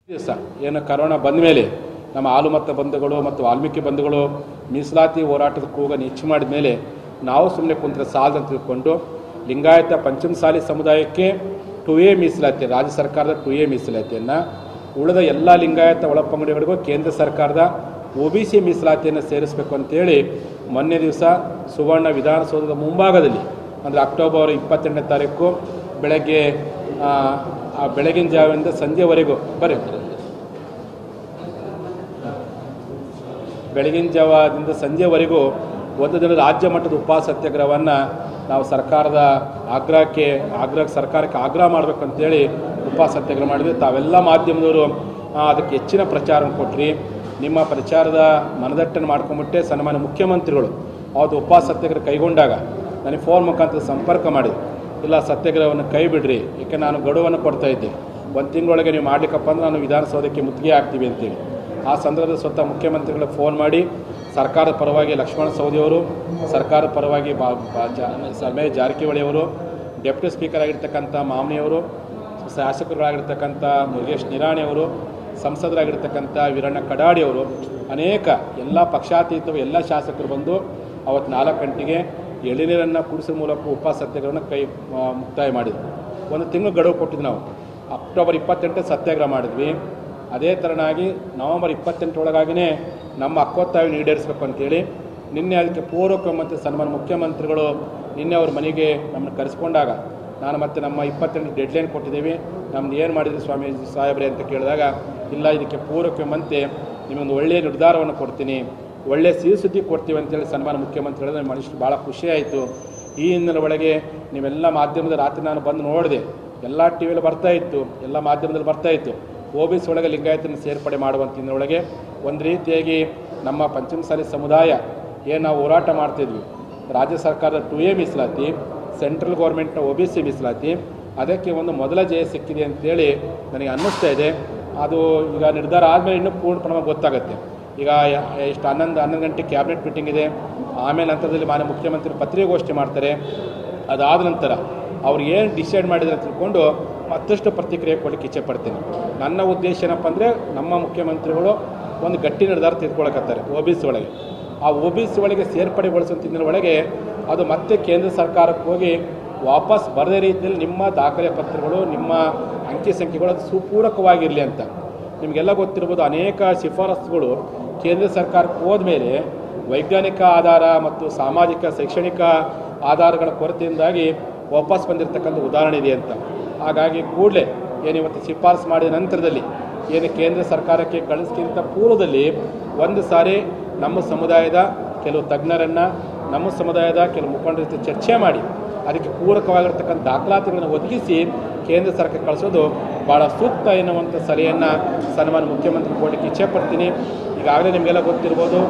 ದಿವಸ ಏನು ಕರೋನಾ ಬಂದ ಮೇಲೆ ನಮ್ಮ ಹಾಲುಮತ್ತ ಬಂಧುಗಳು ಮತ್ತು ವಾಲ್ಮೀಕಿ ಬಂಧುಗಳು ಮೀಸಲಾತಿ ಹೋರಾಟದ ಕೂಗನ್ನು ಹೆಚ್ಚು ಮಾಡಿದ ಮೇಲೆ ನಾವು ಸುಮ್ಮನೆ ಕುಂತ್ರೆ ಸಾಲದಂತ ತಿಳ್ಕೊಂಡು ಲಿಂಗಾಯತ ಪಂಚಮಸಾಲಿ ಸಮುದಾಯಕ್ಕೆ ಟು ಎ ಮೀಸಲಾತಿ ರಾಜ್ಯ ಸರ್ಕಾರದ ಟು ಎ ಮೀಸಲಾತಿಯನ್ನು ಉಳಿದ ಎಲ್ಲ ಲಿಂಗಾಯತ ಒಳಪಂಗಡಿಗಳಿಗೂ ಕೇಂದ್ರ ಸರ್ಕಾರದ ಒ ಬಿ ಸಿ ಮೀಸಲಾತಿಯನ್ನು ಸೇರಿಸಬೇಕು ಅಂತೇಳಿ ಮೊನ್ನೆ ದಿವಸ ಸುವರ್ಣ ವಿಧಾನಸೌಧದ ಮುಂಭಾಗದಲ್ಲಿ ಅಂದರೆ ಅಕ್ಟೋಬರ್ ಇಪ್ಪತ್ತೆಂಟನೇ ತಾರೀಕು ಬೆಳಗ್ಗೆ ಆ, ಆ ಬೆಳಗಿನ ಜಾವದಿಂದ ಸಂಜೆವರೆಗೂ ಬರ್ರಿ ಬೆಳಗಿನ ಜಾವದಿಂದ ಸಂಜೆವರೆಗೂ ಒಂದು ದಿನ ರಾಜ್ಯ ಮಟ್ಟದ ಉಪವಾಸ ಸತ್ಯಾಗ್ರಹವನ್ನು ನಾವು ಸರ್ಕಾರದ ಆಗ್ರಹಕ್ಕೆ ಆಗ್ರಹ ಸರ್ಕಾರಕ್ಕೆ ಆಗ್ರಹ ಮಾಡಬೇಕು ಅಂತೇಳಿ ಉಪವಾಸ ಸತ್ಯಾಗ್ರಹ ಮಾಡಿದ್ವಿ ತಾವೆಲ್ಲ ಮಾಧ್ಯಮದವರು ಆ, ಅದಕ್ಕೆ ಹೆಚ್ಚಿನ ಪ್ರಚಾರ ಕೊಟ್ರಿ ನಿಮ್ಮ ಪ್ರಚಾರದ ಮನದಟ್ಟನ್ನು ಮಾಡ್ಕೊಂಬಿಟ್ಟೆ ಸನ್ಮಾನ್ಯ ಮುಖ್ಯಮಂತ್ರಿಗಳು ಅವತ್ತು ಉಪವಾಸ ಸತ್ಯಾಗ್ರಹ ಕೈಗೊಂಡಾಗ ನನಗೆ ಫೋನ್ ಮುಖಾಂತರ ಸಂಪರ್ಕ ಮಾಡಿ ಇಲ್ಲ ಸತ್ಯಾಗ್ರಹವನ್ನು ಕೈ ಬಿಡ್ರಿ ಏಕೆ ನಾನು ಗಡುವನ್ನು ಕೊಡ್ತಾ ಇದ್ದೆ ಒಂದು ತಿಂಗಳೊಳಗೆ ನೀವು ಮಾಡ್ಲಿಕ್ಕಪ್ಪ ಅಂದ್ರೆ ನಾನು ವಿಧಾನಸೌಧಕ್ಕೆ ಮುತ್ತಿಗೆ ಹಾಕ್ತೀವಿ ಅಂತೇಳಿ ಆ ಸಂದರ್ಭದಲ್ಲಿ ಸ್ವತಃ ಮುಖ್ಯಮಂತ್ರಿಗಳಿಗೆ ಫೋನ್ ಮಾಡಿ ಸರ್ಕಾರದ ಪರವಾಗಿ ಲಕ್ಷ್ಮಣ ಸವದಿಯವರು ಸರ್ಕಾರದ ಪರವಾಗಿ ಬಾ ಬಾ ಜಾ ರಮೇಶ್ ಜಾರಕಿಹೊಳಿ ಅವರು ಡೆಪ್ಯೂಟಿ ಸ್ಪೀಕರ್ ಆಗಿರ್ತಕ್ಕಂಥ ಮಾಮನಿಯವರು ಶಾಸಕರುಗಳಾಗಿರ್ತಕ್ಕಂಥ ಮುರುಗೇಶ್ ನಿರಾಣಿ ಅವರು ಸಂಸದರಾಗಿರ್ತಕ್ಕಂಥ ವೀರಣ್ಣ ಕಡಾಡಿ ಅವರು ಅನೇಕ ಎಲ್ಲ ಪಕ್ಷಾತೀತ ಎಲ್ಲ ಶಾಸಕರು ಬಂದು ಅವತ್ತು ನಾಲ್ಕು ಗಂಟೆಗೆ ಎಳನೀರನ್ನು ಕುಡಿಸೋ ಮೂಲಕ ಉಪವಾಸ ಸತ್ಯಾಗ್ರಹವನ್ನು ಕೈ ಆ, ಮುಕ್ತಾಯ ಮಾಡಿದ್ವಿ ಒಂದು ತಿಂಗಳು ಗಡುವು ಕೊಟ್ಟಿದ್ದು ನಾವು ಅಕ್ಟೋಬರ್ ಇಪ್ಪತ್ತೆಂಟು ಸತ್ಯಾಗ್ರಹ ಮಾಡಿದ್ವಿ ಅದೇ ಥರನಾಗಿ ನವಂಬರ್ ಇಪ್ಪತ್ತೆಂಟರೊಳಗಾಗಿಯೇ ನಮ್ಮ ಹಕ್ಕೊತ್ತಾಯ ಈಡೇರಿಸಬೇಕು ಅಂತೇಳಿ ನಿನ್ನೆ ಅದಕ್ಕೆ ಪೂರ್ವಕ ಮತ್ತು ಸನ್ಮಾನ ಮುಖ್ಯಮಂತ್ರಿಗಳು ನಿನ್ನೆ ಅವ್ರ ಮನೆಗೆ ನಮ್ಮನ್ನು ಕರೆಸ್ಕೊಂಡಾಗ ನಾನು ಮತ್ತೆ ನಮ್ಮ ಇಪ್ಪತ್ತೆಂಟು ಡೆಡ್ಲೈನ್ ಕೊಟ್ಟಿದ್ದೀವಿ ನಮ್ದು ಏನು ಮಾಡಿದ್ರಿ ಸ್ವಾಮಿ ಸಾಹೇಬ್ರೆ ಅಂತ ಕೇಳಿದಾಗ ಇಲ್ಲ ಇದಕ್ಕೆ ಪೂರಕವಂತೆ ನಿಮಗೊಂದು ಒಳ್ಳೆಯ ನಿರ್ಧಾರವನ್ನು ಕೊಡ್ತೀನಿ ಒಳ್ಳೆಯ ಸಿಹಿ ಸುದ್ದಿ ಕೊಡ್ತೀವಿ ಅಂತೇಳಿ ಸನ್ಮಾನ ಮುಖ್ಯಮಂತ್ರಿಗಳು ನನಗೆ ಮನುಷ್ಯ ಭಾಳ ಖುಷಿ ಆಯಿತು ಈ ಹಿನ್ನೆಲೆ ಒಳಗೆ ನೀವೆಲ್ಲ ಮಾಧ್ಯಮದ ರಾತ್ರಿ ನಾನು ಬಂದು ನೋಡಿದೆ ಎಲ್ಲ ಟಿ ವಿಯಲ್ಲಿ ಬರ್ತಾ ಇತ್ತು ಎಲ್ಲ ಮಾಧ್ಯಮದಲ್ಲಿ ಬರ್ತಾ ಇತ್ತು ಒ ಬಿ ಸಿ ಒಳಗೆ ಲಿಂಗಾಯತನ ಸೇರ್ಪಡೆ ಮಾಡುವಂಥ ಹಿನ್ನೆಲೆಯೊಳಗೆ ಒಂದು ರೀತಿಯಾಗಿ ನಮ್ಮ ಪಂಚಮಸಾಲಿ ಸಮುದಾಯ ಏನು ನಾವು ಹೋರಾಟ ಮಾಡ್ತಿದ್ವಿ ರಾಜ್ಯ ಸರ್ಕಾರದ ಟು ಎ ಮೀಸಲಾತಿ ಸೆಂಟ್ರಲ್ ಗೌರ್ಮೆಂಟ್ನ ಒ ಬಿ ಸಿ ಮೀಸಲಾತಿ ಅದಕ್ಕೆ ಒಂದು ಮೊದಲ ಜಯ ಸಿಕ್ಕಿದೆ ಅಂತೇಳಿ ನನಗೆ ಅನ್ನಿಸ್ತಾ ಇದೆ ಅದು ಈಗ ನಿರ್ಧಾರ ಆದಮೇಲೆ ಇನ್ನೂ ಪೂರ್ಣ ಪ್ರಮಾಣ ಗೊತ್ತಾಗುತ್ತೆ ಈಗ ಯ- ಎಷ್ಟು ಹನ್ನೊಂದು ಹನ್ನೊಂದು ಗಂಟೆ ಕ್ಯಾಬಿನೆಟ್ ಮೀಟಿಂಗ್ ಇದೆ ಆಮೇಲೆ ನಂತರದಲ್ಲಿ ಮಾನ್ಯ ಮುಖ್ಯಮಂತ್ರಿ ಪತ್ರಿಕಾಗೋಷ್ಠಿ ಮಾಡ್ತಾರೆ ಅದಾದ ನಂತರ ಅವ್ರು ಏನು ಡಿಸೈಡ್ ಮಾಡಿದ್ರೆ ಅಂತ ತಿಳ್ಕೊಂಡು ಮತ್ತಷ್ಟು ಪ್ರತಿಕ್ರಿಯೆ ಕೊಡಲಿಕ್ಕೆ ಇಚ್ಛೆ ಪಡ್ತೀನಿ ನನ್ನ ಉದ್ದೇಶ ಏನಪ್ಪ ಅಂದರೆ ನಮ್ಮ ಮುಖ್ಯಮಂತ್ರಿಗಳು ಒಂದು ಗಟ್ಟಿ ನಿರ್ಧಾರ ತೆಗೆದುಕೊಳಕತ್ತಾರೆ ಒ ಬಿ ಸಿ ಒಳಗೆ ಆ ಒ ಬಿ ಸಿ ಒಳಗೆ ಸೇರ್ಪಡೆಗೊಳಿಸುವಂಥ ಹಿನ್ನೆಲೆ ಒಳಗೆ ಅದು ಮತ್ತೆ ಕೇಂದ್ರ ಸರ್ಕಾರಕ್ಕೆ ಹೋಗಿ ವಾಪಸ್ ಬರದೇ ರೀತಿಯಲ್ಲಿ ನಿಮ್ಮ ದಾಖಲೆ ಪತ್ರಗಳು ನಿಮ್ಮ ಅಂಕಿ ಸಂಖ್ಯೆಗಳು ಅದು ಸುಪೂರಕವಾಗಿರಲಿ ಅಂತ ನಿಮಗೆಲ್ಲ ಗೊತ್ತಿರ್ಬೋದು ಅನೇಕ ಶಿಫಾರಸುಗಳು ಕೇಂದ್ರ ಸರ್ಕಾರಕ್ಕೆ ಹೋದ್ಮೇಲೆ ವೈಜ್ಞಾನಿಕ ಆಧಾರ ಮತ್ತು ಸಾಮಾಜಿಕ ಶೈಕ್ಷಣಿಕ ಆಧಾರಗಳ ಕೊರತೆಯಿಂದಾಗಿ ವಾಪಸ್ ಬಂದಿರತಕ್ಕಂಥ ಉದಾಹರಣೆ ಇದೆ ಅಂತ ಹಾಗಾಗಿ ಕೂಡಲೇ ಏನು ಇವತ್ತು ಶಿಫಾರಸು ಮಾಡಿದ ನಂತರದಲ್ಲಿ ಏನು ಕೇಂದ್ರ ಸರ್ಕಾರಕ್ಕೆ ಕಳಿಸ್ಕಿಂತ ಪೂರ್ವದಲ್ಲಿ ಒಂದು ಸಾರಿ ನಮ್ಮ ಸಮುದಾಯದ ಕೆಲವು ತಜ್ಞರನ್ನು ನಮ್ಮ ಸಮುದಾಯದ ಕೆಲವು ಮುಖಂಡರ ಜೊತೆ ಚರ್ಚೆ ಮಾಡಿ ಅದಕ್ಕೆ ಪೂರಕವಾಗಿರ್ತಕ್ಕಂಥ ದಾಖಲಾತಿಗಳನ್ನು ಒದಗಿಸಿ ಕೇಂದ್ರ ಸರ್ಕಾರ ಕಳಿಸೋದು ಭಾಳ ಸೂಕ್ತ ಎನ್ನುವಂಥ ಸಲಹೆಯನ್ನು ಸನ್ಮಾನ ಮುಖ್ಯಮಂತ್ರಿ ಕೊಡಲಿಕ್ಕೆ ಇಚ್ಛೆ ಪಡ್ತೀನಿ ಈಗಾಗಲೇ ನಿಮಗೆಲ್ಲ ಗೊತ್ತಿರ್ಬೋದು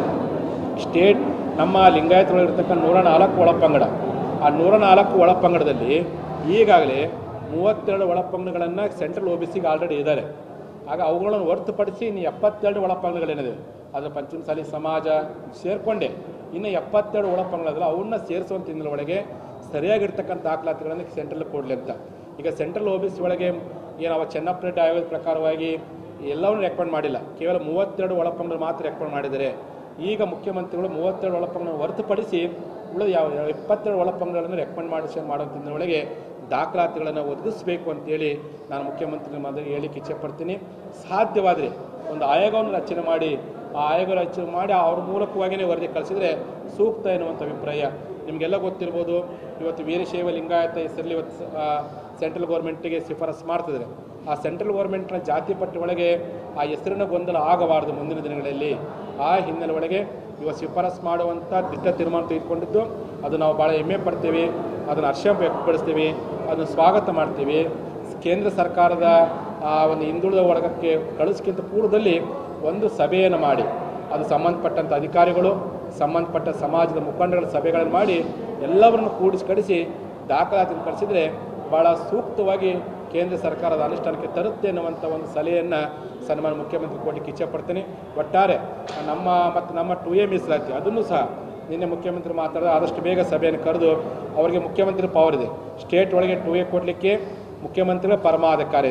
ಸ್ಟೇಟ್ ನಮ್ಮ ಲಿಂಗಾಯತರಲ್ಲಿರ್ತಕ್ಕಂಥ ನೂರ ನಾಲ್ಕು ಒಳಪಂಗಡ ಆ ನೂರ ನಾಲ್ಕು ಒಳಪಂಗಡದಲ್ಲಿ ಈಗಾಗಲೇ ಮೂವತ್ತೆರಡು ಒಳಪಂಗಡಗಳನ್ನು ಸೆಂಟ್ರಲ್ ಒ ಬಿ ಸಿಗೆ ಆಲ್ರೆಡಿ ಇದ್ದಾರೆ ಆಗ ಅವುಗಳನ್ನು ಹೊರತುಪಡಿಸಿ ಇನ್ನು ಎಪ್ಪತ್ತೆರಡು ಒಳಪಂಗಡಗಳೇನಿದೆ ಅದರ ಪಂಚಮಸಾಲಿ ಸಮಾಜ ಸೇರಿಕೊಂಡೆ ಇನ್ನು ಎಪ್ಪತ್ತೆರಡು ಒಳಪಂಗಡದಲ್ಲ ಅವನ್ನ ಸೇರಿಸುವಂಥ ಹಿನ್ನೆಲೆ ಒಳಗೆ ಸರಿಯಾಗಿರ್ತಕ್ಕಂಥ ದಾಖಲಾತಿಗಳನ್ನು ಸೆಂಟ್ರಲ್ ಕೊಡಲಿ ಅಂತ ಈಗ ಸೆಂಟ್ರಲ್ ಒ ಬಿ ಸಿ ಒಳಗೆ ಏನು ಅವ ಚೆನ್ನಪ್ಪ ರೆಡ್ಡಿ ಆಯೋಗದ ಪ್ರಕಾರವಾಗಿ ಎಲ್ಲವನ್ನೂ ರೆಕಮೆಂಡ್ ಮಾಡಿಲ್ಲ ಕೇವಲ ಮೂವತ್ತೆರಡು ಒಳಪಂಗಡ ಮಾತ್ರ ರೆಕಮೆಂಡ್ ಮಾಡಿದ್ದಾರೆ ಈಗ ಮುಖ್ಯಮಂತ್ರಿಗಳು ಮೂವತ್ತೆರಡು ಒಳಪಂಗಡ ಹೊರತುಪಡಿಸಿ ಉಳಿದ ಯಾವ ಯಾವ ಇಪ್ಪತ್ತೆರಡು ಒಳಪಂಗಡಗಳನ್ನು ರೆಕಮೆಂಡ್ ಮಾಡಿಸಿ ಮಾಡುವಂಥ ಒಳಗೆ ದಾಖಲಾತಿಗಳನ್ನು ಒದಗಿಸಬೇಕು ಅಂತೇಳಿ ನಾನು ಮುಖ್ಯಮಂತ್ರಿ ಮೊದಲು ಹೇಳಿಕ್ಕೆ ಇಚ್ಛೆ ಪಡ್ತೀನಿ ಸಾಧ್ಯವಾದರೆ ಒಂದು ಆಯೋಗವನ್ನು ರಚನೆ ಮಾಡಿ ಆ ಆಯೋಗ ರಚನೆ ಮಾಡಿ ಅವ್ರ ಮೂಲಕವಾಗಿಯೇ ವರದಿ ಕಳಿಸಿದರೆ ಸೂಕ್ತ ಎನ್ನುವಂಥ ಅಭಿಪ್ರಾಯ ನಿಮಗೆಲ್ಲ ಗೊತ್ತಿರ್ಬೋದು ಇವತ್ತು ವೀರಶೈವ ಲಿಂಗಾಯತ ಹೆಸರಲ್ಲಿ ಇವತ್ತು ಆ, ಸೆಂಟ್ರಲ್ ಗೌರ್ಮೆಂಟಿಗೆ ಶಿಫಾರಸು ಮಾಡ್ತಿದ್ದಾರೆ ಆ ಸೆಂಟ್ರಲ್ ಗೌರ್ಮೆಂಟ್ನ ಜಾತಿ ಪಟ್ಟಿ ಒಳಗೆ ಆ ಹೆಸರಿನ ಗೊಂದಲ ಆಗಬಾರದು ಮುಂದಿನ ದಿನಗಳಲ್ಲಿ ಆ ಹಿನ್ನೆಲೆ ಒಳಗೆ ಇವತ್ತು ಶಿಫಾರಸು ಮಾಡುವಂಥ ದಿಟ್ಟ ತೀರ್ಮಾನ ತೆಗೆದುಕೊಂಡಿದ್ದು ಅದು ನಾವು ಭಾಳ ಹೆಮ್ಮೆ ಪಡ್ತೀವಿ ಅದನ್ನು ಹರ್ಷ ವ್ಯಕ್ತಪಡಿಸ್ತೀವಿ ಅದನ್ನು ಸ್ವಾಗತ ಮಾಡ್ತೀವಿ ಕೇಂದ್ರ ಸರ್ಕಾರದ ಆ ಒಂದು ಹಿಂದುಳಿದ ವರ್ಗಕ್ಕೆ ಕಳಿಸ್ಕಿಂತ ಪೂರ್ವದಲ್ಲಿ ಒಂದು ಸಭೆಯನ್ನು ಮಾಡಿ ಅದು ಸಂಬಂಧಪಟ್ಟಂಥ ಅಧಿಕಾರಿಗಳು ಸಂಬಂಧಪಟ್ಟ ಸಮಾಜದ ಮುಖಂಡಗಳ ಸಭೆಗಳನ್ನು ಮಾಡಿ ಎಲ್ಲವರನ್ನು ಕೂಡಿಸಿ ದಾಖಲಾತಿ ಕಳಿಸಿದರೆ ಭಾಳ ಸೂಕ್ತವಾಗಿ ಕೇಂದ್ರ ಸರ್ಕಾರದ ಅನುಷ್ಠಾನಕ್ಕೆ ತರುತ್ತೆ ಅನ್ನುವಂಥ ಒಂದು ಸಲಹೆಯನ್ನು ಸನ್ಮಾನ ಮುಖ್ಯಮಂತ್ರಿ ಕೊಡಲಿಕ್ಕೆ ಇಚ್ಛೆಪಡ್ತೀನಿ ಒಟ್ಟಾರೆ ನಮ್ಮ ಮತ್ತು ನಮ್ಮ ಟು ಎ ಮೀಸಲಾತಿ ಅದನ್ನು ಸಹ ನಿನ್ನೆ ಮುಖ್ಯಮಂತ್ರಿ ಮಾತಾಡಿದ ಆದಷ್ಟು ಬೇಗ ಸಭೆಯನ್ನು ಕರೆದು ಅವರಿಗೆ ಮುಖ್ಯಮಂತ್ರಿ ಪವರ್ ಇದೆ ಸ್ಟೇಟ್ ಒಳಗೆ ಟು ಎ ಕೊಡಲಿಕ್ಕೆ ಮುಖ್ಯಮಂತ್ರಿಗಳ ಪರಮಾಧಿಕಾರ ಇದೆ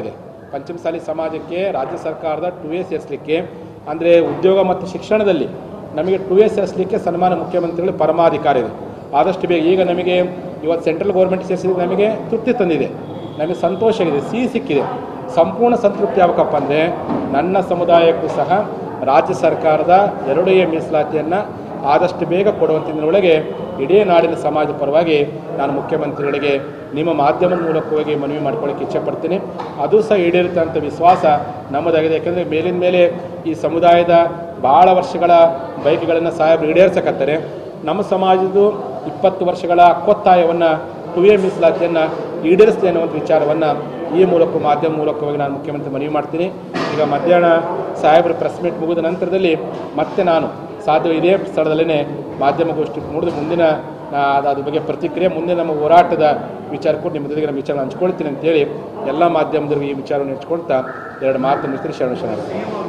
ಪಂಚಮಸಾಲಿ ಸಮಾಜಕ್ಕೆ ರಾಜ್ಯ ಸರ್ಕಾರದ ಟು ಎ ಸೇರಿಸಲಿಕ್ಕೆ ಅಂದರೆ ಉದ್ಯೋಗ ಮತ್ತು ಶಿಕ್ಷಣದಲ್ಲಿ ನಮಗೆ ಟು ಎ ಸೇರಿಸಲಿಕ್ಕೆ ಸನ್ಮಾನ ಮುಖ್ಯಮಂತ್ರಿಗಳು ಪರಮಾಧಿಕಾರಿ ಇದೆ ಆದಷ್ಟು ಬೇಗ ಈಗ ನಮಗೆ ಇವತ್ತು ಸೆಂಟ್ರಲ್ ಗೌರ್ಮೆಂಟ್ ಸೇರಿಸಿದ್ರೆ ನಮಗೆ ತೃಪ್ತಿ ತಂದಿದೆ ನಮಗೆ ಸಂತೋಷ ಆಗಿದೆ ಸಿಹಿ ಸಿಕ್ಕಿದೆ ಸಂಪೂರ್ಣ ಸಂತೃಪ್ತಿ ಯಾವಕ್ಕಪ್ಪ ಅಂದರೆ ನನ್ನ ಸಮುದಾಯಕ್ಕೂ ಸಹ ರಾಜ್ಯ ಸರ್ಕಾರದ ಎರಡು ಎ ಮೀಸಲಾತಿಯನ್ನು ಆದಷ್ಟು ಬೇಗ ಕೊಡುವಂತಿನೊಳಗೆ ಇಡೀ ನಾಡಿನ ಸಮಾಜದ ಪರವಾಗಿ ನಾನು ಮುಖ್ಯಮಂತ್ರಿಗಳಿಗೆ ನಿಮ್ಮ ಮಾಧ್ಯಮದ ಮೂಲಕವಾಗಿ ಮನವಿ ಮಾಡ್ಕೊಳ್ಳಿಕ್ಕೆ ಇಚ್ಛೆಪಡ್ತೀನಿ ಅದು ಸಹ ಈಡೇರುತ್ತೆ ಅಂತ ವಿಶ್ವಾಸ ನಮ್ಮದಾಗಿದೆ ಯಾಕಂದರೆ ಮೇಲಿನ ಮೇಲೆ ಈ ಸಮುದಾಯದ ಭಾಳ ವರ್ಷಗಳ ಬೈಕ್ಗಳನ್ನು ಸಾಹೇಬರು ಈಡೇರ್ಸಕತ್ತಾರೆ ನಮ್ಮ ಸಮಾಜದ್ದು ಇಪ್ಪತ್ತು ವರ್ಷಗಳ ಕೊತ್ತಾಯವನ್ನು ಟುವೆ ಮೀಸಲಾತಿಯನ್ನು ಈಡೇರಿಸ್ಲಿ ಅನ್ನುವಂಥ ವಿಚಾರವನ್ನು ಈ ಮೂಲಕ ಮಾಧ್ಯಮ ಮೂಲಕವಾಗಿ ನಾನು ಮುಖ್ಯಮಂತ್ರಿ ಮನವಿ ಮಾಡ್ತೀನಿ ಈಗ ಮಧ್ಯಾಹ್ನ ಸಾಹೇಬರ ಪ್ರೆಸ್ ಮೀಟ್ ಮುಗಿದ ನಂತರದಲ್ಲಿ ಮತ್ತೆ ನಾನು ಸಾಧ್ಯ ಇದೇ ಸ್ಥಳದಲ್ಲೇ ಮಾಧ್ಯಮಗೋಷ್ಠಿ ಮುಡಿದು ಮುಂದಿನ ಆ, ಅದು ಅದ್ರ ಬಗ್ಗೆ ಪ್ರತಿಕ್ರಿಯೆ ಮುಂದೆ ನಮ್ಮ ಹೋರಾಟದ ವಿಚಾರ ಕೊಟ್ಟು ನಿಮ್ಮ ಜೊತೆಗೆ ನಮ್ಮ ವಿಚಾರ ಹಂಚ್ಕೊಳ್ತೀನಿ ಅಂತೇಳಿ ಎಲ್ಲ ಮಾಧ್ಯಮದವ್ರಿಗೆ ಈ ವಿಚಾರವನ್ನು ಹಂಚ್ಕೊಳ್ತಾ ಎರಡು ಮಾತು ಮುಗಿಸ್ತೀನಿ ಶರಣ ಶರಣ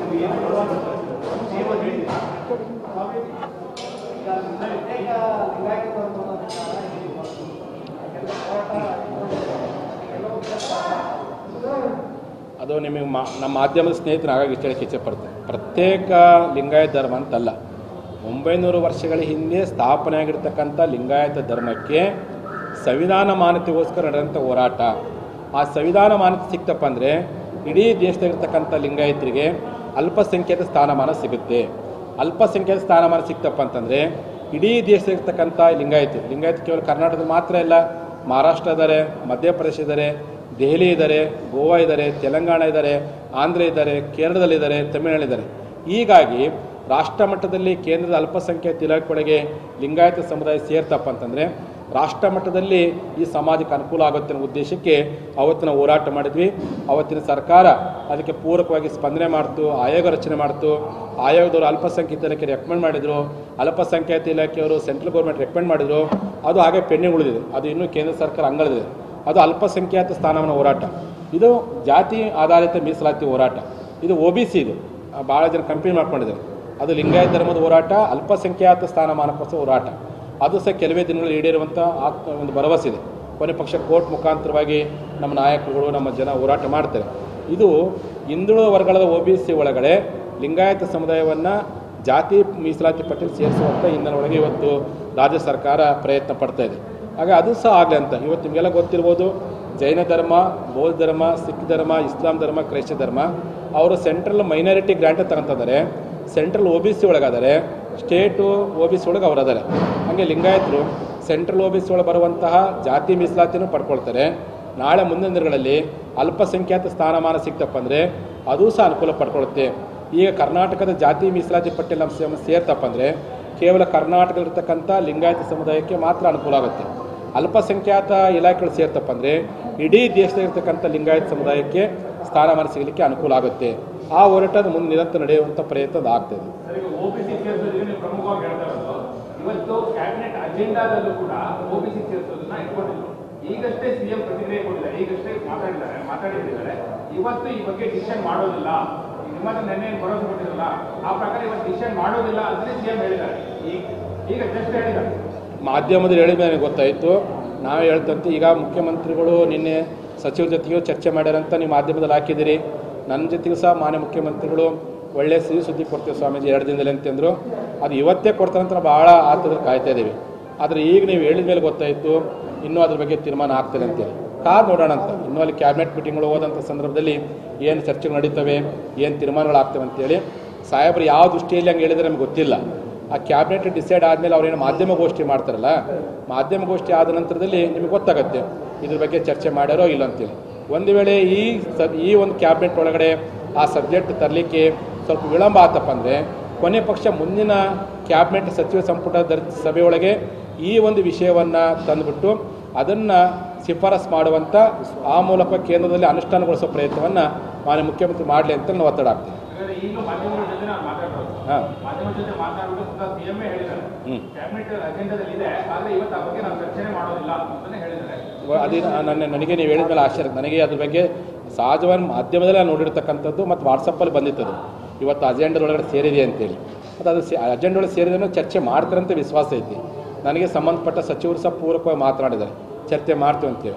ಅದು ನಿಮಗೆ ಮಾ ನಮ್ಮ ಮಾಧ್ಯಮದ ಸ್ನೇಹಿತರು ಹಾಗಾಗಿ ಇಷ್ಟ ಹೇಳಕ್ಕೆ ಇಚ್ಛೆಪಡ್ತೇನೆ ಪ್ರತ್ಯೇಕ ಲಿಂಗಾಯತ ಧರ್ಮ ಅಂತಲ್ಲ ಒಂಬೈನೂರು ವರ್ಷಗಳ ಹಿಂದೆ ಸ್ಥಾಪನೆ ಆಗಿರ್ತಕ್ಕಂಥ ಲಿಂಗಾಯತ ಧರ್ಮಕ್ಕೆ ಸಂವಿಧಾನ ಮಾನ್ಯತೆಗೋಸ್ಕರ ನಡೆದಂಥ ಹೋರಾಟ ಆ ಸಂವಿಧಾನ ಮಾನ್ಯತೆ ಸಿಕ್ತಪ್ಪ ಅಂದರೆ ಇಡೀ ದೇಶದಲ್ಲಿರ್ತಕ್ಕಂಥ ಲಿಂಗಾಯತರಿಗೆ ಅಲ್ಪಸಂಖ್ಯಾತ ಸ್ಥಾನಮಾನ ಸಿಗುತ್ತೆ ಅಲ್ಪಸಂಖ್ಯಾತ ಸ್ಥಾನಮಾನ ಸಿಕ್ತಪ್ಪ ಅಂತಂದರೆ ಇಡೀ ದೇಶದಲ್ಲಿರ್ತಕ್ಕಂಥ ಲಿಂಗಾಯತ ಲಿಂಗಾಯತ ಕೇವಲ ಕರ್ನಾಟಕದಲ್ಲಿ ಮಾತ್ರ ಇಲ್ಲ ಮಹಾರಾಷ್ಟ್ರ ಇದ್ದಾರೆ ಮಧ್ಯಪ್ರದೇಶ ಇದ್ದಾರೆ ದೆಹಲಿ ಇದ್ದಾರೆ ಗೋವಾ ಇದ್ದಾರೆ ತೆಲಂಗಾಣ ಇದ್ದಾರೆ ಆಂಧ್ರ ಇದ್ದಾರೆ ಕೇರಳದಲ್ಲಿದ್ದಾರೆ ತಮಿಳುನಾಡಿದ್ದಾರೆ ಹೀಗಾಗಿ ರಾಷ್ಟ್ರ ಮಟ್ಟದಲ್ಲಿ ಕೇಂದ್ರದ ಅಲ್ಪಸಂಖ್ಯಾತ ಇಲಾಖೆಯೊಳಗೆ ಲಿಂಗಾಯತ ಸಮುದಾಯ ಸೇರ್ತಪ್ಪ ಅಂತಂದರೆ ರಾಷ್ಟ್ರ ಮಟ್ಟದಲ್ಲಿ ಈ ಸಮಾಜಕ್ಕೆ ಅನುಕೂಲ ಆಗುತ್ತೆ ಅನ್ನೋ ಉದ್ದೇಶಕ್ಕೆ ಅವತ್ತಿನ ಹೋರಾಟ ಮಾಡಿದ್ವಿ ಅವತ್ತಿನ ಸರ್ಕಾರ ಅದಕ್ಕೆ ಪೂರಕವಾಗಿ ಸ್ಪಂದನೆ ಮಾಡ್ತು ಆಯೋಗ ರಚನೆ ಮಾಡ್ತು ಆಯೋಗದವರು ಅಲ್ಪಸಂಖ್ಯಾತ ಇಲಾಖೆ ರೆಕಮೆಂಡ್ ಮಾಡಿದರು ಅಲ್ಪಸಂಖ್ಯಾತ ಇಲಾಖೆಯವರು ಸೆಂಟ್ರಲ್ ಗೌರ್ಮೆಂಟ್ ರೆಕಮೆಂಡ್ ಮಾಡಿದರು ಅದು ಹಾಗೆ ಪೆಂಡಿಂಗ್ ಉಳಿದಿದೆ ಅದು ಇನ್ನೂ ಕೇಂದ್ರ ಸರ್ಕಾರ ಅಂಗಳದಿದೆ ಅದು ಅಲ್ಪಸಂಖ್ಯಾತ ಸ್ಥಾನಮಾನ ಹೋರಾಟ ಇದು ಜಾತಿ ಆಧಾರಿತ ಮೀಸಲಾತಿ ಹೋರಾಟ ಇದು ಒ ಬಿ ಸಿ ಇದು ಭಾಳ ಜನ ಕಂಪೇರ್ ಮಾಡ್ಕೊಂಡಿದ್ದಾರೆ ಅದು ಲಿಂಗಾಯತ ಧರ್ಮದ ಹೋರಾಟ ಅಲ್ಪಸಂಖ್ಯಾತ ಸ್ಥಾನಮಾನಕ್ಕೋಸ್ಕರ ಹೋರಾಟ ಅದು ಸಹ ಕೆಲವೇ ದಿನಗಳು ಈಡೇರುವಂಥ ಆತ್ಮ ಒಂದು ಭರವಸೆ ಇದೆ ಕೊನೆ ಪಕ್ಷ ಕೋರ್ಟ್ ಮುಖಾಂತರವಾಗಿ ನಮ್ಮ ನಾಯಕರುಗಳು ನಮ್ಮ ಜನ ಹೋರಾಟ ಮಾಡ್ತಾರೆ ಇದು ಹಿಂದುಳಿದ ವರ್ಗದ ಒ ಬಿ ಸಿ ಒಳಗಡೆ ಲಿಂಗಾಯತ ಸಮುದಾಯವನ್ನು ಜಾತಿ ಮೀಸಲಾತಿ ಪಟ್ಟಿಯಲ್ಲಿ ಸೇರಿಸುವಂಥ ಹಿನ್ನೆಲೆಯೊಳಗೆ ಇವತ್ತು ರಾಜ್ಯ ಸರ್ಕಾರ ಪ್ರಯತ್ನ ಪಡ್ತಾ ಇದೆ ಹಾಗೆ ಅದು ಸಹ ಆಗಲಿ ಅಂತ ಇವತ್ತು ನಿಮಗೆಲ್ಲ ಗೊತ್ತಿರ್ಬೋದು ಜೈನ ಧರ್ಮ ಬೌದ್ಧ ಧರ್ಮ ಸಿಖ್ ಧರ್ಮ ಇಸ್ಲಾಂ ಧರ್ಮ ಕ್ರೈಸ್ತ ಧರ್ಮ ಅವರು ಸೆಂಟ್ರಲ್ ಮೈನಾರಿಟಿ ಗ್ರಾಂಟ್ ತಗೊಂತಿದ್ದಾರೆ ಸೆಂಟ್ರಲ್ ಒ ಬಿ ಸಿ ಒಳಗಾದರೆ ಸ್ಟೇಟು ಒ ಬಿ ಸಿ ಒಳಗೆ ಅವರದಾರೆ ಹಾಗೆ ಲಿಂಗಾಯತರು ಸೆಂಟ್ರಲ್ ಒ ಬಿ ಸಿ ಒಳಗೆ ಬರುವಂತಹ ಜಾತಿ ಮೀಸಲಾತಿನೂ ಪಡ್ಕೊಳ್ತಾರೆ ನಾಳೆ ಮುಂದಿನ ದಿನಗಳಲ್ಲಿ ಅಲ್ಪಸಂಖ್ಯಾತ ಸ್ಥಾನಮಾನ ಸಿಕ್ತಪ್ಪ ಅಂದರೆ ಅದೂ ಸಹ ಅನುಕೂಲ ಪಡ್ಕೊಳ್ಳುತ್ತೆ ಈಗ ಕರ್ನಾಟಕದ ಜಾತಿ ಮೀಸಲಾತಿ ಪಟ್ಟಿಯಲ್ಲಿ ನಮ್ಮ ಸೇಮ ಸೇರ್ತಪ್ಪ ಅಂದರೆ ಕೇವಲ ಕರ್ನಾಟಕದಲ್ಲಿರ್ತಕ್ಕಂಥ ಲಿಂಗಾಯತ ಸಮುದಾಯಕ್ಕೆ ಮಾತ್ರ ಅನುಕೂಲ ಆಗುತ್ತೆ ಅಲ್ಪಸಂಖ್ಯಾತ ಇಲಾಖೆಗಳು ಸೇರ್ತಪ್ಪ ಅಂದರೆ ಇಡೀ ದೇಶದಲ್ಲಿರ್ತಕ್ಕಂಥ ಲಿಂಗಾಯತ ಸಮುದಾಯಕ್ಕೆ ಸ್ಥಾನಮಾನ ಸಿಗಲಿಕ್ಕೆ ಅನುಕೂಲ ಆಗುತ್ತೆ ಆ ಹೋರಾಟದ ಮುಂದೆ ನಿರಂತರ ನಡೆಯುವಂಥ ಪ್ರಯತ್ನ ಅದು ಆಗ್ತದೆ ಸರ್, ಈಗ ಒಬಿಸಿ ಸೇರಿಸೋದಕ್ಕೆ ನೀವು ಪ್ರಮುಖವಾಗಿ ಹೇಳ್ತಾ ಇರೋದು ಇವತ್ತು ಕ್ಯಾಬಿನೆಟ್ ಅಜೆಂಡಾದಲ್ಲೂ ಕೂಡ ಒಬಿಸಿ ಸೇರಿಸೋದನ್ನ ಇಟ್ಕೊಂಡಿದ್ರು ಈಗಷ್ಟೇ ಸಿಎಂ ಪ್ರತಿಕ್ರಿಯೆ ಕೊಟ್ಟಿದ್ದಾರೆ ಈಗಷ್ಟೇ ಮಾತಾಡಿದ್ದಾರೆ ಮಾತಾಡಿದ್ದಾರೆ ಇವತ್ತು ಈ ಬಗ್ಗೆ ಡಿಸಿಷನ್ ಮಾಡೋದಿಲ್ಲ ನಿಮ್ಮ ಹತ್ರ ನೆನ್ನೆ ಏನ್ ಭರವಸೆ ಕೊಟ್ಟಿರಲ್ಲ ಆ ಪ್ರಕಾರ ಇವತ್ತು ಡಿಸಿಷನ್ ಮಾಡೋದಿಲ್ಲ ಅಂತಲೇ ಸಿಎಂ ಹೇಳಿದ್ದಾರೆ ಈಗ ಈಗ ಜಸ್ಟ್ ಹೇಳಿದ್ದಾರೆ ಮಾಧ್ಯಮದಲ್ಲಿ ಹೇಳಿದ ಮೇಲೆ ಗೊತ್ತಾಯಿತು ನಾವೇ ಹೇಳ್ತಂತೆ ಈಗ ಮುಖ್ಯಮಂತ್ರಿಗಳು ನಿನ್ನೆ ಸಚಿವರ ಜೊತೆಗೂ ಚರ್ಚೆ ಮಾಡ್ಯಾರಂತ ನೀವು ಮಾಧ್ಯಮದಲ್ಲಿ ಹಾಕಿದ್ದೀರಿ ನನ್ನ ಜೊತೆಗೂ ಸಹ ಮಾನ್ಯ ಮುಖ್ಯಮಂತ್ರಿಗಳು ಒಳ್ಳೆ ಸಿಹಿ ಸುದ್ದಿ ಕೊಡ್ತೀವಿ ಸ್ವಾಮೀಜಿ ಎರಡು ದಿನದಲ್ಲಿ ಅಂತಂದರು ಅದು ಇವತ್ತೇ ಕೊಡ್ತಾರಂತ ಭಾಳ ಆತದಲ್ಲಿ ಕಾಯ್ತಾ ಇದ್ದೀವಿ ಆದರೆ ಈಗ ನೀವು ಹೇಳಿದ ಮೇಲೆ ಗೊತ್ತಾಯಿತು ಇನ್ನೂ ಅದ್ರ ಬಗ್ಗೆ ತೀರ್ಮಾನ ಆಗ್ತದೆ ಅಂತೇಳಿ ಕಾರ್ ನೋಡೋಣ ಅಂತ ಇನ್ನೂ ಅಲ್ಲಿ ಕ್ಯಾಬಿನೆಟ್ ಮೀಟಿಂಗ್ಗಳು ಹೋದಂಥ ಸಂದರ್ಭದಲ್ಲಿ ಏನು ಚರ್ಚೆಗಳು ನಡೀತವೆ ಏನು ತೀರ್ಮಾನಗಳಾಗ್ತವೆ ಅಂತೇಳಿ ಸಾಹೇಬರು ಯಾವ ದೃಷ್ಟಿಯಲ್ಲಿ ಹಂಗೆ ಹೇಳಿದ್ರೆ ನಮ್ಗೆ ಗೊತ್ತಿಲ್ಲ ಆ ಕ್ಯಾಬಿನೆಟ್ ಡಿಸೈಡ್ ಆದಮೇಲೆ ಅವ್ರೇನು ಮಾಧ್ಯಮಗೋಷ್ಠಿ ಮಾಡ್ತಾರಲ್ಲ ಮಾಧ್ಯಮಗೋಷ್ಠಿ ಆದ ನಂತರದಲ್ಲಿ ನಿಮಗೆ ಗೊತ್ತಾಗುತ್ತೆ ಇದ್ರ ಬಗ್ಗೆ ಚರ್ಚೆ ಮಾಡ್ಯಾರೋ ಇಲ್ಲ ಅಂತೇಳಿ ಒಂದು ವೇಳೆ ಈ ಸ ಈ ಒಂದು ಕ್ಯಾಬಿನೆಟ್ ಒಳಗಡೆ ಆ ಸಬ್ಜೆಕ್ಟ್ ತರಲಿಕ್ಕೆ ಸ್ವಲ್ಪ ವಿಳಂಬ ಆತಪ್ಪ ಅಂದರೆ ಕೊನೆ ಪಕ್ಷ ಮುಂದಿನ ಕ್ಯಾಬಿನೆಟ್ ಸಚಿವ ಸಂಪುಟ ದರ್ ಸಭೆಯೊಳಗೆ ಈ ಒಂದು ವಿಷಯವನ್ನು ತಂದುಬಿಟ್ಟು ಅದನ್ನು ಶಿಫಾರಸ್ ಮಾಡುವಂಥ ಆ ಮೂಲಕ ಕೇಂದ್ರದಲ್ಲಿ ಅನುಷ್ಠಾನಗೊಳಿಸೋ ಪ್ರಯತ್ನವನ್ನು ಮಾನ್ಯ ಮುಖ್ಯಮಂತ್ರಿ ಮಾಡಲಿ ಅಂತ ನಾವು ಒತ್ತಡ ಆಗ್ತೀವಿ ಯಾಕಂದ್ರೆ ಈಗಲೂ ಮಾಧ್ಯಮಗಳ ಜೊತೆ ನಾನು ಮಾತಾಡೋದು ಹಾಂ ಮಾಧ್ಯಮದ ಜೊತೆ ಮಾತಾಡೋದು ಸ್ವತಃ ಸಿಎಂ ಹೇಳಿದ್ದಾರೆ ಹ್ಞೂ ಕ್ಯಾಬಿನೆಟ್ ಅಜೆಂಡಾದಲ್ಲಿ ಇದೆ ಆದ್ರೆ ಇವತ್ತು ಆ ಬಗ್ಗೆ ನಾವು ಚರ್ಚೆ ಮಾಡೋದಿಲ್ಲ ಅಂತಾನೆ ಹೇಳಿದ್ದಾರೆ ಅದೇ ನನ್ನ ನನಗೆ ನೀವು ಹೇಳಿದ ಮೇಲೆ ಆಶ್ಚರ್ಯ ನನಗೆ ಅದ್ರ ಬಗ್ಗೆ ಸಹಜವಾಗಿ ಮಾಧ್ಯಮದಲ್ಲೇ ನಾನು ನೋಡಿರ್ತಕ್ಕಂಥದ್ದು ಮತ್ತು ವಾಟ್ಸಪ್ಪಲ್ಲಿ ಬಂದಿತ್ತದು ಇವತ್ತು ಅಜೆಂಡದೊಳಗಡೆ ಸೇರಿದೆ ಅಂತೇಳಿ ಮತ್ತು ಅದು ಅಜೆಂಡ ಒಳಗೆ ಸೇರಿದ್ರೆ ಚರ್ಚೆ ಮಾಡ್ತಾರಂತ ವಿಶ್ವಾಸ ಐತಿ ನನಗೆ ಸಂಬಂಧಪಟ್ಟ ಸಚಿವರು ಸಹ ಪೂರಕವಾಗಿ ಮಾತನಾಡಿದ್ದಾರೆ ಚರ್ಚೆ ಮಾಡ್ತೀವಿ ಅಂತೇಳಿ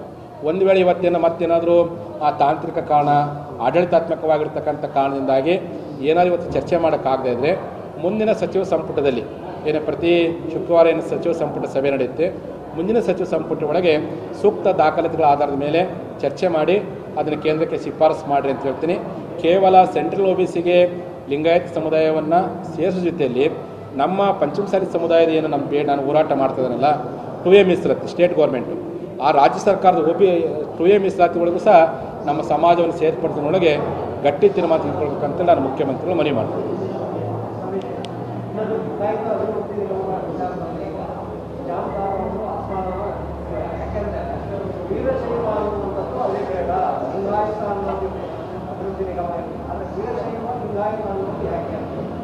ಒಂದು ವೇಳೆ ಇವತ್ತೇನು ಮತ್ತೇನಾದರೂ ಆ ತಾಂತ್ರಿಕ ಕಾರಣ ಆಡಳಿತಾತ್ಮಕವಾಗಿರ್ತಕ್ಕಂಥ ಕಾರಣದಿಂದಾಗಿ ಏನಾದರೂ ಇವತ್ತು ಚರ್ಚೆ ಮಾಡೋಕ್ಕಾಗದೇ ಇದ್ದರೆ ಮುಂದಿನ ಸಚಿವ ಸಂಪುಟದಲ್ಲಿ ಏನು ಪ್ರತಿ ಶುಕ್ರವಾರ ಏನು ಸಚಿವ ಸಂಪುಟ ಸಭೆ ನಡೆಯುತ್ತೆ ಮುಂದಿನ ಸಚಿವ ಸಂಪುಟ ಒಳಗೆ ಸೂಕ್ತ ದಾಖಲಾತಿಗಳ ಆಧಾರದ ಮೇಲೆ ಚರ್ಚೆ ಮಾಡಿ ಅದನ್ನು ಕೇಂದ್ರಕ್ಕೆ ಶಿಫಾರಸು ಮಾಡಿರಿ ಅಂತ ಹೇಳ್ತೀನಿ ಕೇವಲ ಸೆಂಟ್ರಲ್ ಒ ಬಿ ಸಿಗೆ ಲಿಂಗಾಯತ ಸಮುದಾಯವನ್ನು ಸೇರಿಸೋ ಜೊತೆಯಲ್ಲಿ ನಮ್ಮ ಪಂಚಮಸಾಲಿ ಸಮುದಾಯದ ಏನು ನಮ್ಮ ಬೇ ನಾನು ಹೋರಾಟ ಮಾಡ್ತಿದ್ದಾನಲ್ಲ ಟು ಎ ಮೀಸಲಾತಿ ಸ್ಟೇಟ್ ಗೌರ್ಮೆಂಟು ಆ ರಾಜ್ಯ ಸರ್ಕಾರದ ಒ ಬಿ ಟು ಎ ಮೀಸಲಾತಿ ಒಳಗೂ ಸಹ ನಮ್ಮ ಸಮಾಜವನ್ನು ಸೇರ್ಪಡಿಸೋದ್ರೊಳಗೆ ಗಟ್ಟಿ ತೀರ್ಮಾನ ತೆಗೆದುಕೊಳ್ಬೇಕಂತ ನಾನು ಮುಖ್ಯಮಂತ್ರಿಗಳು ಮನವಿ ಮಾಡ್ತೀನಿ ಇನ್ನೊಂದು ಲಿಂಗಾಯತ ಅಭಿವೃದ್ಧಿ ನಿಗಮಗಳ ವಿಚಾರದಲ್ಲಿ ಜವಾಬ್ದಾರವನ್ನು ಅಪಮಾನವ ಯಾಕೆಂದರೆ ವೀರಶೈವ ಅನ್ನುವಂಥದ್ದು ಅಲ್ಲಿ ಬೇಡ ಲಿಂಗಾಯತ ಅನ್ನೋದು ಅಭಿವೃದ್ಧಿ ನಿಗಮ ಇದೆ. ಆದರೆ ವೀರಶೈವ ಲಿಂಗಾಯತ ಅನ್ನೋದು ಯಾಕೆ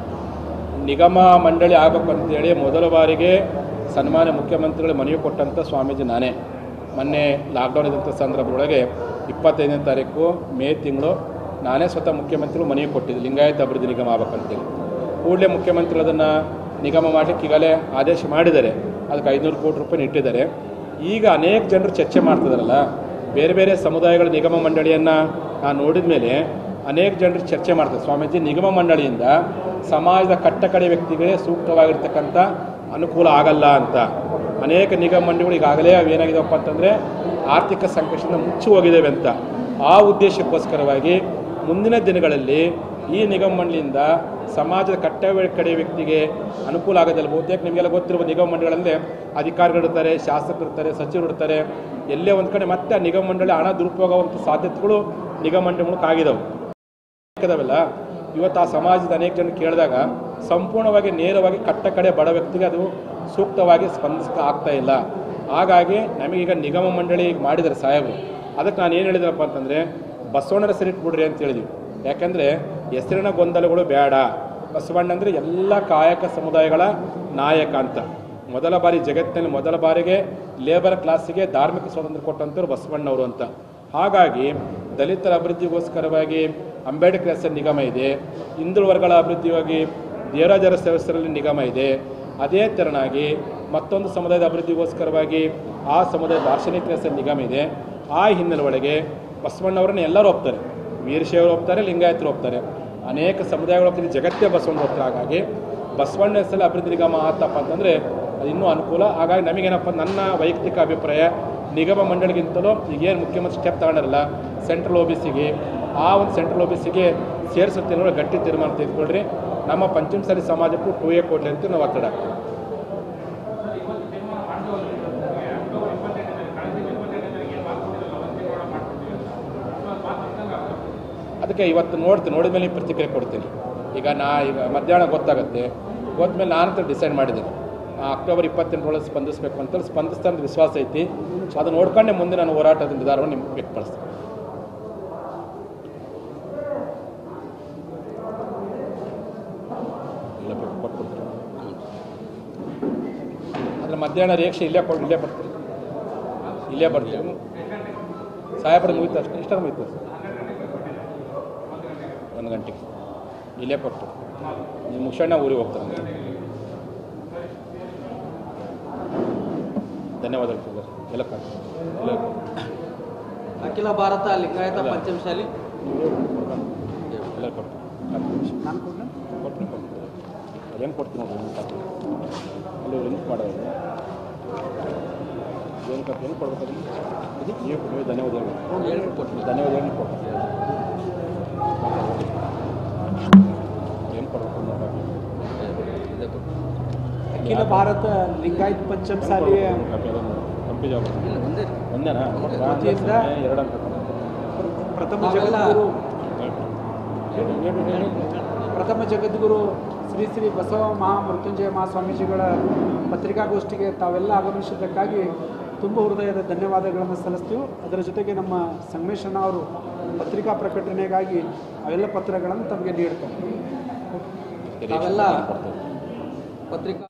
ನಿಗಮ ಮಂಡಳಿ ಆಗಬೇಕು ಅಂತೇಳಿ ಮೊದಲ ಬಾರಿಗೆ ಸನ್ಮಾನ್ಯ ಮುಖ್ಯಮಂತ್ರಿಗಳು ಮನವಿ ಕೊಟ್ಟಂಥ ಸ್ವಾಮೀಜಿ ನಾನೇ ಮೊನ್ನೆ ಲಾಕ್ಡೌನ್ ಇದ್ದಂಥ ಸಂದರ್ಭದೊಳಗೆ ಇಪ್ಪತ್ತೈದನೇ ತಾರೀಕು ಮೇ ತಿಂಗಳು ನಾನೇ ಸ್ವತಃ ಮುಖ್ಯಮಂತ್ರಿಗಳು ಮನವಿ ಕೊಟ್ಟಿದ್ದೆ ಲಿಂಗಾಯತ ಅಭಿವೃದ್ಧಿ ನಿಗಮ ಆಗಬೇಕಂತೇಳಿ ಕೂಡಲೇ ಮುಖ್ಯಮಂತ್ರಿಗಳು ಅದನ್ನು ನಿಗಮ ಮಾಡಲಿಕ್ಕೆ ಈಗಲೇ ಆದೇಶ ಮಾಡಿದ್ದಾರೆ ಅದಕ್ಕೆ ಐದುನೂರು ಕೋಟಿ ರೂಪಾಯಿ ಇಟ್ಟಿದ್ದಾರೆ ಈಗ ಅನೇಕ ಜನರು ಚರ್ಚೆ ಮಾಡ್ತಿದಾರಲ್ಲ ಬೇರೆ ಬೇರೆ ಸಮುದಾಯಗಳ ನಿಗಮ ಮಂಡಳಿಯನ್ನು ನಾನು ನೋಡಿದ ಮೇಲೆ ಅನೇಕ ಜನರು ಚರ್ಚೆ ಮಾಡ್ತಾರೆ ಸ್ವಾಮೀಜಿ ನಿಗಮ ಮಂಡಳಿಯಿಂದ ಸಮಾಜದ ಕಟ್ಟಕಡೆ ವ್ಯಕ್ತಿಗಳೇ ಸೂಕ್ತವಾಗಿರ್ತಕ್ಕಂಥ ಅನುಕೂಲ ಆಗಲ್ಲ ಅಂತ ಅನೇಕ ನಿಗಮ ಮಂಡಳಿಗಳು ಈಗಾಗಲೇ ಅವೇನಾಗಿದೆಯಪ್ಪ ಅಂತಂದರೆ ಆರ್ಥಿಕ ಸಂಕಷ್ಟದಿಂದ ಮುಚ್ಚಿ ಹೋಗಿದ್ದೇವೆ ಅಂತ ಆ ಉದ್ದೇಶಕ್ಕೋಸ್ಕರವಾಗಿ ಮುಂದಿನ ದಿನಗಳಲ್ಲಿ ಈ ನಿಗಮ ಮಂಡಳಿಯಿಂದ ಸಮಾಜದ ಕಟ್ಟ ಕಡೆ ವ್ಯಕ್ತಿಗೆ ಅನುಕೂಲ ಆಗೋದಿಲ್ಲ ಬಹುತೇಕ ನಿಮಗೆಲ್ಲ ಗೊತ್ತಿರುವ ನಿಗಮ ಮಂಡಳಿಗಳಂದರೆ ಅಧಿಕಾರಿಗಳು ಇರ್ತಾರೆ ಶಾಸಕರು ಇರ್ತಾರೆ ಸಚಿವರು ಇರ್ತಾರೆ ಎಲ್ಲೇ ಒಂದು ಕಡೆ ಮತ್ತೆ ಆ ನಿಗಮ ಮಂಡಳಿ ಹಣ ದುರುಪಯೋಗ ಆಗುವಂಥ ಸಾಧ್ಯತೆಗಳು ನಿಗಮ ಮಂಡಳಿಗಳು ಆಗಿದಾವೆ ಇದಾವಲ್ಲ ಇವತ್ತು ಆ ಸಮಾಜದ ಅನೇಕ ಜನ ಕೇಳಿದಾಗ ಸಂಪೂರ್ಣವಾಗಿ ನೇರವಾಗಿ ಕಟ್ಟ ಕಡೆ ಬಡ ವ್ಯಕ್ತಿಗೆ ಅದು ಸೂಕ್ತವಾಗಿ ಸ್ಪಂದಿಸಕ್ಕೆ ಆಗ್ತಾ ಇಲ್ಲ ಹಾಗಾಗಿ ನಮಗೀಗ ನಿಗಮ ಮಂಡಳಿ ಈಗ ಮಾಡಿದ್ದಾರೆ ಸಾಹೇಬರು ಅದಕ್ಕೆ ನಾನು ಏನು ಹೇಳಿದ್ರಪ್ಪ ಅಂತಂದರೆ ಬಸವಣ್ಣನ ಹೆಸರಿಟ್ಬಿಡ್ರಿ ಅಂತ ಹೇಳಿದ್ವಿ ಯಾಕಂದರೆ ಹೆಸರಿನ ಗೊಂದಲಗಳು ಬೇಡ ಬಸವಣ್ಣ ಅಂದರೆ ಎಲ್ಲ ಕಾಯಕ ಸಮುದಾಯಗಳ ನಾಯಕ ಅಂತ ಮೊದಲ ಬಾರಿ ಜಗತ್ತಿನಲ್ಲಿ ಮೊದಲ ಬಾರಿಗೆ ಲೇಬರ್ ಕ್ಲಾಸಿಗೆ ಧಾರ್ಮಿಕ ಸ್ವಾತಂತ್ರ್ಯ ಕೊಟ್ಟಂಥವ್ರು ಬಸವಣ್ಣವರು ಅಂತ ಹಾಗಾಗಿ ದಲಿತರ ಅಭಿವೃದ್ಧಿಗೋಸ್ಕರವಾಗಿ ಅಂಬೇಡ್ಕರ್ ಹೆಸರು ನಿಗಮ ಇದೆ ಹಿಂದುಳಿದ ವರ್ಗಗಳ ಅಭಿವೃದ್ಧಿಗಾಗಿ ದೇವರಾಜರ ಹೆಸರಲ್ಲಿ ನಿಗಮ ಇದೆ ಅದೇ ತೆರನಾಗಿ ಮತ್ತೊಂದು ಸಮುದಾಯದ ಅಭಿವೃದ್ಧಿಗೋಸ್ಕರವಾಗಿ ಆ ಸಮುದಾಯದ ದಾರ್ಶನಿಕರ ಹೆಸರು ನಿಗಮ ಇದೆ ಆ ಹಿನ್ನೆಲೆ ಒಳಗೆ ಬಸವಣ್ಣವರನ್ನ ಎಲ್ಲರೂ ಒಪ್ತಾರೆ ವೀರಶೈವರು ಒಪ್ತಾರೆ ಲಿಂಗಾಯತರು ಒಪ್ತಾರೆ ಅನೇಕ ಸಮುದಾಯಗಳು ಒಪ್ತಾರೆ ಜಗತ್ತೇ ಬಸವಣ್ಣ ಒಪ್ತಾರೆ ಹಾಗಾಗಿ ಬಸವಣ್ಣ ಹೆಸರಲ್ಲಿ ಅಭಿವೃದ್ಧಿ ನಿಗಮ ಆತಪ್ಪ ಅಂತಂದರೆ ಅದು ಇನ್ನೂ ಅನುಕೂಲ ಹಾಗಾಗಿ ನಮಗೇನಪ್ಪ ನನ್ನ ವೈಯಕ್ತಿಕ ಅಭಿಪ್ರಾಯ ನಿಗಮ ಮಂಡಳಿಗಿಂತಲೂ ಈಗೇನು ಮುಖ್ಯಮಂತ್ರಿ ಸ್ಟೆಪ್ ತಗೊಂಡಾರಲ್ಲ ಸೆಂಟ್ರಲ್ ಒ ಬಿ ಸಿಗೆ ಆ ಒಂದು ಸೆಂಟ್ರಲ್ ಒ ಬಿ ಸಿಗೆ ಸೇರಿಸುತ್ತೆ ಅನ್ನೋ ಗಟ್ಟಿ ತೀರ್ಮಾನ ತೆಗೆದುಕೊಳ್ರಿ ನಮ್ಮ ಪಂಚಮಸಾಲಿ ಸಮಾಜಕ್ಕೂ ಟೂ ಎ ಕೊಡಲಿ ಅಂತ ನಾವು ಒತ್ತಡ ಹಾಕ್ತೀವಿ ಅದಕ್ಕೆ ಇವತ್ತು ನೋಡ್ತೀನಿ ನೋಡಿದ ಮೇಲೆ ಪ್ರತಿಕ್ರಿಯೆ ಕೊಡ್ತೀನಿ ಈಗ ನಾ ಈಗ ಮಧ್ಯಾಹ್ನ ಗೊತ್ತಾಗುತ್ತೆ ಹೋದ್ಮೇಲೆ ನಾನಂತೂ ಡಿಸೈಡ್ ಮಾಡಿದ್ದೀನಿ ಆ ಅಕ್ಟೋಬರ್ ಇಪ್ಪತ್ತೆಂಟರೊಳಗೆ ಸ್ಪಂದಿಸಬೇಕು ಅಂತೇಳಿ ಸ್ಪಂದಿಸ್ತಾ ಅಂತ ವಿಶ್ವಾಸ ಐತಿ ಅದು ನೋಡ್ಕೊಂಡೆ ಮುಂದೆ ನಾನು ಹೋರಾಟದ ನಿರ್ಧಾರವನ್ನು ನಿಮ್ಗೆ ವ್ಯಕ್ತಪಡಿಸ್ತೀನಿ ಇಲ್ಲ ಬಿಟ್ಟು ಕೊಟ್ಬಿಡ್ತೀನಿ ಅದ್ರ ಮಧ್ಯಾಹ್ನ ರಿಯಾಕ್ಷನ್ ಇಲ್ಲೇ ಕೊಟ್ಟು ಇಲ್ಲೇ ಬರ್ತೀರಿ ಇಲ್ಲೇ ಬರ್ತೀವಿ ಸಾಹೇಬ್ರ ಮುಗಿತು ಅಷ್ಟೇ ಇಷ್ಟ ಮುಗಿತು ಒಂದು ಗಂಟೆಗೆ ಇಲ್ಲೇ ಕೊಟ್ಟು ನೀವು ಮುಗಿಸಣ್ಣ ಊರಿಗೆ ಹೋಗ್ತಾರೆ ಧನ್ಯವಾದಗಳು ಸರ್ ಎಲ್ಲ ಕಾಣ್- ಎಲ್ಲ ಅಖಿಲ ಭಾರತ ಲಿಂಗಾಯತ ಪಂಚಮಶಾಲಿ ಎಲ್ಲ ಕೊಟ್ಟು ಹತ್ತು ನಿಮಿಷ ಕೊಟ್ಟು ಕೊಟ್ಟು ಅದೇನು ಕೊಡ್ತೀನಿ ನೋಡಿ ಲಿಂಕ್ ಹಾಕಿ. ಅಲ್ಲಿ ಲಿಂಕ್ ಮಾಡೋದು ಏನು ಕಪ್ ಏನು ಕೊಡ್ಬೇಕು ಅದನ್ನು ಇದು ನೀವು ಕೊಡಿ ಧನ್ಯವಾದಗಳು ಹೇಳ್ಕೊಟ್ಟು ಧನ್ಯವಾದಗಳು ಕೊಟ್ಟು ಏನು ಕೊಡಬೇಕು ನೋಡಬೇಕು ಅಖಿಲ ಭಾರತ ಲಿಂಗಾಯತ್ ಪಂಚಮಸಾಲಿ ಕಂಪಿ ಜಾಬ್ ಇಲ್ಲ ಒಂದೇ ಒಂದೇನಾ ವತಿಯಿಂದ ಎರಡು ಅಂತ ಪ್ರಥಮ ನಾವೆಲ್ಲ- ಜಗದ್ಗುರು ಹೇಳಿ ಹೇಳಿ ಹೇಳಿ ಪ್ರಥಮ ಜಗದ್ಗುರು ಶ್ರೀ ಶ್ರೀ ಬಸವ ಮಹಾಮೃತ್ಯುಂಜಯ ಮಹಾಸ್ವಾಮೀಜಿಗಳ ಪತ್ರಿಕಾಗೋಷ್ಠಿಗೆ ತಾವೆಲ್ಲ ಆಗಮಿಸಿದ್ದಕ್ಕಾಗಿ ತುಂಬ ಹೃದಯದ ಧನ್ಯವಾದಗಳನ್ನು ಸಲ್ಲಿಸ್ತೀವಿ ಅದರ ಜೊತೆಗೆ ನಮ್ಮ ಸಂಗಮೇಶಣ್ಣ ಅವರು ಪತ್ರಿಕಾ ಪ್ರಕಟಣೆಗಾಗಿ ಅವೆಲ್ಲ ಪತ್ರಗಳನ್ನು ತಮಗೆ ನೀಡ್ತಾರೆ ತಾವೆಲ್ಲ ಪತ್ರಿಕಾ